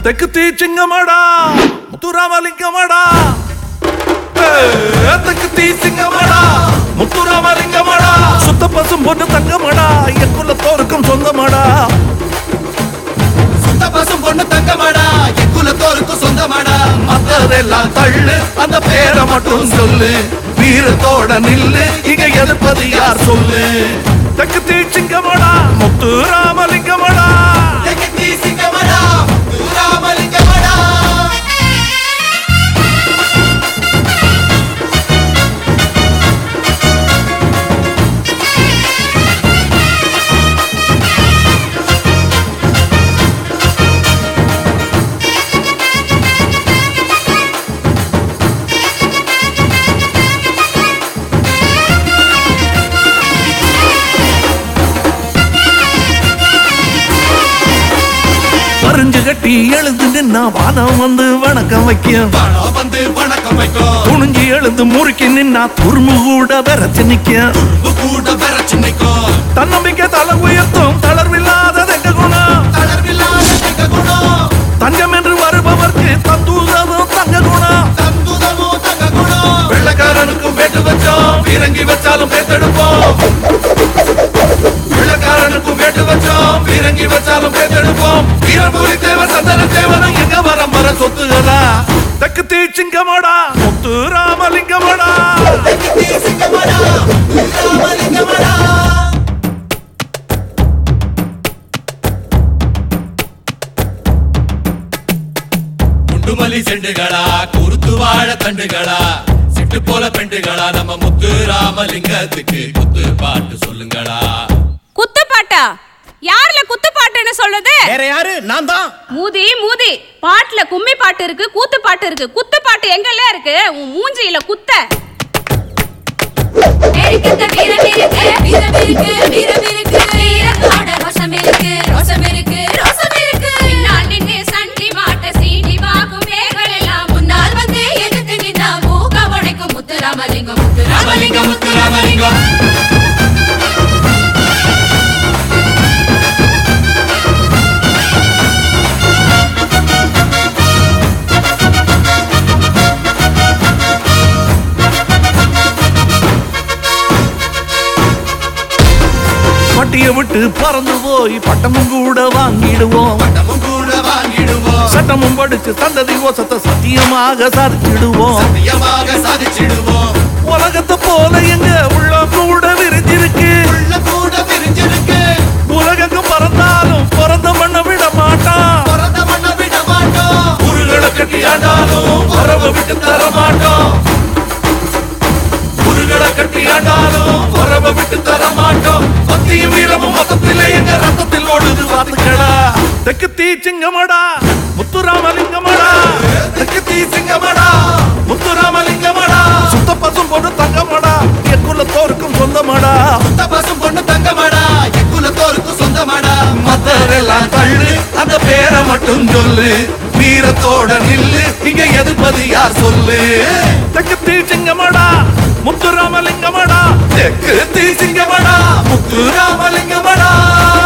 தெற்கு தீ சிங்கமடா முத்துராமலிங்கமடா ஏ, தெற்கு தீ சிங்கமடா முத்துராமலிங்கமடா சுத்த பசும் பொண்ணு தங்கமடா என் குலத்தோருக்கும் சொந்தமடா சுத்த பசும் பொண்ணு தங்கமாடா என் குலத்தோருக்கும் சொந்தமாடா மத்ததெல்லாம் தள்ளு அந்த பேரை மட்டும் சொல்லு வீரத்தோட நில்லு இங்க எதிர்ப்பது யார் சொல்லு தெற்கு தீ சிங்கமடா முத்துராமலிங்கமடா தெக்கத்தி சிங்கமடா ராமலிங்கமடா பறிஞ்சு கட்டி எழுந்து நின்னா வானம் வந்து வணக்கம் வைக்கும் பணம் வந்து வணக்கம் வைக்கும் துணிஞ்சு எழுந்து முறுக்கி நின்னா துரும்பு கூட விரைச்சு நிக்கும் உப்பு கூட விரைச்சு நிற்கும் தன்னம்பிக்கை தலை உயர்த்தும் தளர்வில்லாத எங்க குணம் தளர்வில்லாத தங்க குணம் தங்கம் என்று வருபவர்க்கு தந்தூதமும் தங்க குணம் தந்துதமும் தங்க குணம் வெள்ளக்காரனுக்கும் வேட்டு வச்சோம் பீரங்கி வச்சாலும் பேத்தெடுப்போம் வெள்ளக்காரனுக்கும் வேட்டு வச்சோம் பீரங்கி வச்சாலும் பேத்தெடுப்போம் வீரபூரி தேவ சந்தன தேவனும் எங்க வரம் வர சொத்துகளா தக்கு தீ சிங்கமடா முத்து ராமலிங்கமடா தெக்கத்தி சிங்கமடா ராமலிங்கமடா முண்டுமல்லி செண்டுகளா குருத்து வாழ தண்டுகளா சிட்டு போல பெண்டுகளா நம்ம முத்து ராமலிங்கத்துக்கு குத்து பாட்டு சொல்லுங்களா குத்துப்பாட்டா யாருல குத்துப்பாட்டுன்னு சொல்லுது வேற யாரு நான் தான் மூதி மூதி பாட்டுல கும்மி பாட்டு இருக்கு கூத்து பாட்டு இருக்கு குத்து பாட்டு எங்கெல்ல இருக்கு உன் மூஞ்சியில குத்த இருக்குத்த வீரம் இருக்கு வீரம் இருக்கு வீரம் இருக்கு வீரத்தோட ரோஷம் இருக்கு ரோஷம் இருக்கு ரோஷம் இருக்கு பின்னால் நின்னு சண்டி மாட்ட சீண்டி வாக்கும் வேர்கள் எல்லாம் முன்னால் வந்து எதிர்த்து நின்னா மூக்க உடைக்கும் முத்துராமலிங்கம் முத்துராமலிங்கம் முத்துராமலிங்கம் பட்டியை விட்டு பறந்து போய் பட்டமும் கூட வாங்கிடுவோம் பட்டமும் கூட வாங்கிடுவோம் சட்டமும் படிச்சு சந்ததி ஓசத்தை சத்தியமாக சாதிச்சிடுவோம் சத்தியமாக சாதிச்சிடுவோம் உலகத்தை போல எங்க உள்ள கூட விரிஞ்சிருக்கு உள்ள கூட பிரிஞ்சிருக்கு உலகெங்கும் பறந்தாலும் பிறந்த மண்ண விட மாட்டான் பிறந்த மண்ண விட மாட்டோம் உருகளை கட்டி ஆண்டாலும் வரவை விட்டு தர மாட்டோம் உருகளை கட்டி ஆண்டாலும் வரவை விட்டு தர மாட்டோம் பக்தியும் வீரமும் மொத்தத்திலே எங்க ரத்தத்தில் ஓடுது வாத்துக்களா தெற்கு தீ சிங்கமடா முத்துராமலிங்கமடா தெற்கு தீ சிங்கமடா முத்துராமலிங்கமடா சுத்த பசும் பொண்ணு தங்கமடா என் குலத்தோருக்கும் சொந்தமடா சுத்த பசும் பொண்ணு தங்கமாடா என் குலத்தோருக்கும் சொந்தமாடா மத்தரெல்லாம் தள்ளு அந்த பேரை மட்டும் சொல்லு வீரத்தோட நில்லு இங்க எதிர்ப்பது யார் சொல்லு தெற்கு தீ சிங்கமடா முத்துராமலிங்கமடா தெற்கு தீ சிங்கமடா முத்துராமலிங்கமடா